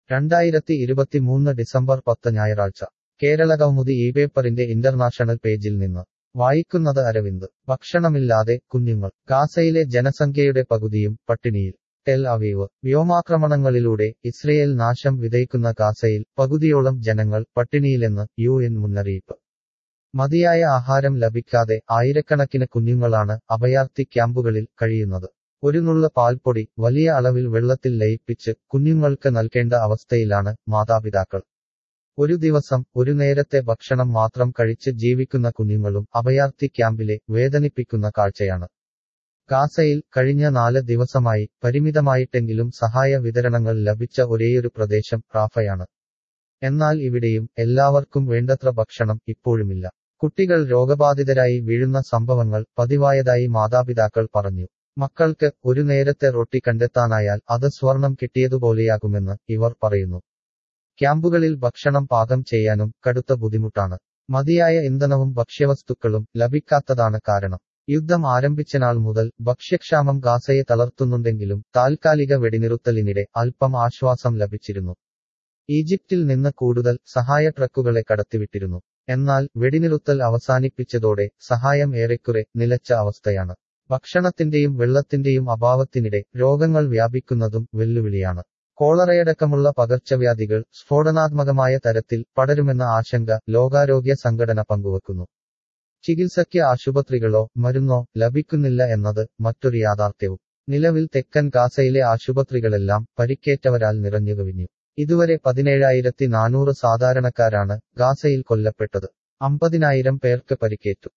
രണ്ടായിരത്തി ഇരുപത്തിമൂന്ന് ഡിസംബർ പത്ത് ഞായറാഴ്ച കേരളകൗമുദി ഈ പേപ്പറിന്റെ ഇന്റർനാഷണൽ പേജിൽ നിന്ന് വായിക്കുന്നത് അരവിന്ദ് ഭക്ഷണമില്ലാതെ കുഞ്ഞുങ്ങൾ ഗാസയിലെ ജനസംഖ്യയുടെ പകുതിയും പട്ടിണിയിൽ ടെൽ അവീവ് വ്യോമാക്രമണങ്ങളിലൂടെ ഇസ്രയേൽ നാശം വിതയ്ക്കുന്ന ഗാസയിൽ പകുതിയോളം ജനങ്ങൾ പട്ടിണിയിലെന്ന് യു എൻ മുന്നറിയിപ്പ് മതിയായ ആഹാരം ലഭിക്കാതെ ആയിരക്കണക്കിന് കുഞ്ഞുങ്ങളാണ് അഭയാർത്ഥി ക്യാമ്പുകളിൽ കഴിയുന്നത് ഒരു നുള്ള പാൽപ്പൊടി വലിയ അളവിൽ വെള്ളത്തിൽ ലയിപ്പിച്ച് കുഞ്ഞുങ്ങൾക്ക് നൽകേണ്ട അവസ്ഥയിലാണ് മാതാപിതാക്കൾ ഒരു ദിവസം ഒരു നേരത്തെ ഭക്ഷണം മാത്രം കഴിച്ച് ജീവിക്കുന്ന കുഞ്ഞുങ്ങളും അഭയാർത്ഥി ക്യാമ്പിലെ വേദനിപ്പിക്കുന്ന കാഴ്ചയാണ് ഗാസയിൽ കഴിഞ്ഞ നാല് ദിവസമായി പരിമിതമായിട്ടെങ്കിലും സഹായ വിതരണങ്ങൾ ലഭിച്ച ഒരേയൊരു പ്രദേശം റാഫയാണ് എന്നാൽ ഇവിടെയും എല്ലാവർക്കും വേണ്ടത്ര ഭക്ഷണം ഇപ്പോഴുമില്ല കുട്ടികൾ രോഗബാധിതരായി വീഴുന്ന സംഭവങ്ങൾ പതിവായതായി മാതാപിതാക്കൾ പറഞ്ഞു മക്കൾക്ക് ഒരു നേരത്തെ റൊട്ടി കണ്ടെത്താനായാൽ അത് സ്വർണം കിട്ടിയതുപോലെയാകുമെന്ന് ഇവർ പറയുന്നു ക്യാമ്പുകളിൽ ഭക്ഷണം പാകം ചെയ്യാനും കടുത്ത ബുദ്ധിമുട്ടാണ് മതിയായ ഇന്ധനവും ഭക്ഷ്യവസ്തുക്കളും ലഭിക്കാത്തതാണ് കാരണം യുദ്ധം ആരംഭിച്ച നാൾ മുതൽ ഭക്ഷ്യക്ഷാമം ഗാസയെ തളർത്തുന്നുണ്ടെങ്കിലും താൽക്കാലിക വെടിനിറുത്തലിനിടെ അല്പം ആശ്വാസം ലഭിച്ചിരുന്നു ഈജിപ്തിൽ നിന്ന് കൂടുതൽ സഹായ ട്രക്കുകളെ കടത്തിവിട്ടിരുന്നു എന്നാൽ വെടിനിറുത്തൽ അവസാനിപ്പിച്ചതോടെ സഹായം ഏറെക്കുറെ നിലച്ച അവസ്ഥയാണ് ഭക്ഷണത്തിന്റെയും വെള്ളത്തിന്റെയും അഭാവത്തിനിടെ രോഗങ്ങൾ വ്യാപിക്കുന്നതും വെല്ലുവിളിയാണ് കോളറയടക്കമുള്ള പകർച്ചവ്യാധികൾ സ്ഫോടനാത്മകമായ തരത്തിൽ പടരുമെന്ന ആശങ്ക ലോകാരോഗ്യ സംഘടന പങ്കുവെക്കുന്നു ചികിത്സയ്ക്ക് ആശുപത്രികളോ മരുന്നോ ലഭിക്കുന്നില്ല എന്നത് മറ്റൊരു യാഥാർത്ഥ്യവും നിലവിൽ തെക്കൻ ഗാസയിലെ ആശുപത്രികളെല്ലാം പരിക്കേറ്റവരാൽ നിറഞ്ഞുകവിഞ്ഞു ഇതുവരെ പതിനേഴായിരത്തി നാനൂറ് സാധാരണക്കാരാണ് ഗാസയിൽ കൊല്ലപ്പെട്ടത് അമ്പതിനായിരം പേർക്ക് പരിക്കേറ്റു